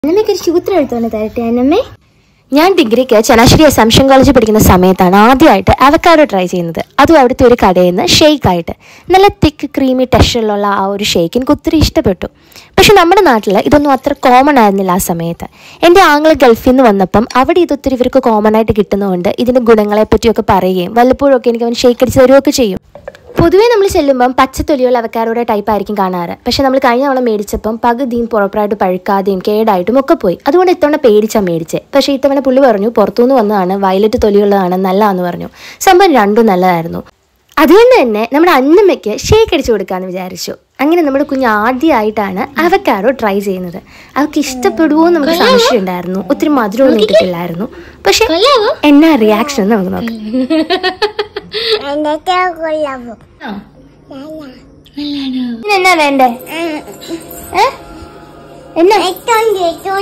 അന്നമ്മയ്ക്ക് ഒരു സൂത്രം എടുത്തോണ്ട് തരട്ടെ അന്നമ്മേ ഞാൻ ഡിഗ്രിക്ക് ചനാശ്ശേരി അസംഷൻ കോളേജിൽ പഠിക്കുന്ന സമയത്താണ് ആദ്യമായിട്ട് അവക്കാഡോ ട്രൈ ചെയ്യുന്നത് അതും അവിടുത്തെ ഒരു കടയിൽ നിന്ന് ഷെയ്ക്ക് ആയിട്ട് നല്ല തിക്ക് ക്രീമി ടെക്സ്ചറിലുള്ള ആ ഒരു ഷെയ്ക്ക് എനിക്ക് ഒത്തിരി ഇഷ്ടപ്പെട്ടു പക്ഷെ നമ്മുടെ നാട്ടിൽ ഇതൊന്നും അത്ര കോമൺ ആയിരുന്നില്ല ആ സമയത്ത് എൻ്റെ ആങ്ങൾ ഗൾഫിൽ നിന്ന് വന്നപ്പം അവിടെ ഇതൊത്തിരി ഇവർക്ക് കോമൺ ആയിട്ട് കിട്ടുന്നതുകൊണ്ട് ഇതിൻ്റെ ഗുണങ്ങളെ പറ്റിയൊക്കെ പറയുകയും വല്ലപ്പോഴും ഒക്കെ എനിക്ക് അവൻ ഷെയ്ക്ക് അടിച്ച് തരുകയൊക്കെ ചെയ്യും പൊതുവേ നമ്മൾ ചെല്ലുമ്പം പച്ചത്തൊലിയുള്ള അവക്കാരോടെ ടൈപ്പ് ആയിരിക്കും കാണാറ് പക്ഷെ നമ്മൾ കഴിഞ്ഞ തവണ മേടിച്ചപ്പം പകുതിയും പ്രോപ്പറായിട്ട് പഴുക്കാതെയും കേടായിട്ടും ഒക്കെ പോയി അതുകൊണ്ട് ഇത്തവണ പേടിച്ചാണ് മേടിച്ചത് പക്ഷേ ഇത്തവണ പുള്ളി പറഞ്ഞു പുറത്തുനിന്ന് വന്നതാണ് വയലറ്റ് തൊലിയുള്ളതാണ് നല്ലതാന്ന് പറഞ്ഞു സംഭവം രണ്ടും നല്ലതായിരുന്നു അതുകൊണ്ട് തന്നെ നമ്മുടെ അന്നമ്മയ്ക്ക് ഷേക്ക് അടിച്ചു കൊടുക്കാമെന്ന് വിചാരിച്ചു അങ്ങനെ നമ്മുടെ കുഞ്ഞ് ആദ്യമായിട്ടാണ് അവക്കാരോ ട്രൈ ചെയ്യുന്നത് അവർക്ക് ഇഷ്ടപ്പെടുവോ എന്ന് നമുക്ക് സംശയം ഉണ്ടായിരുന്നു ഒത്തിരി മധുരമൊന്നും ഇട്ടിട്ടില്ലായിരുന്നു പക്ഷെ എന്നാ റിയാക്ഷൻ നമുക്ക് നോക്കാം എന്നിട്ട് കൊള്ളാവോ എന്നാ വേണ്ടേ ഏ? എന്നാ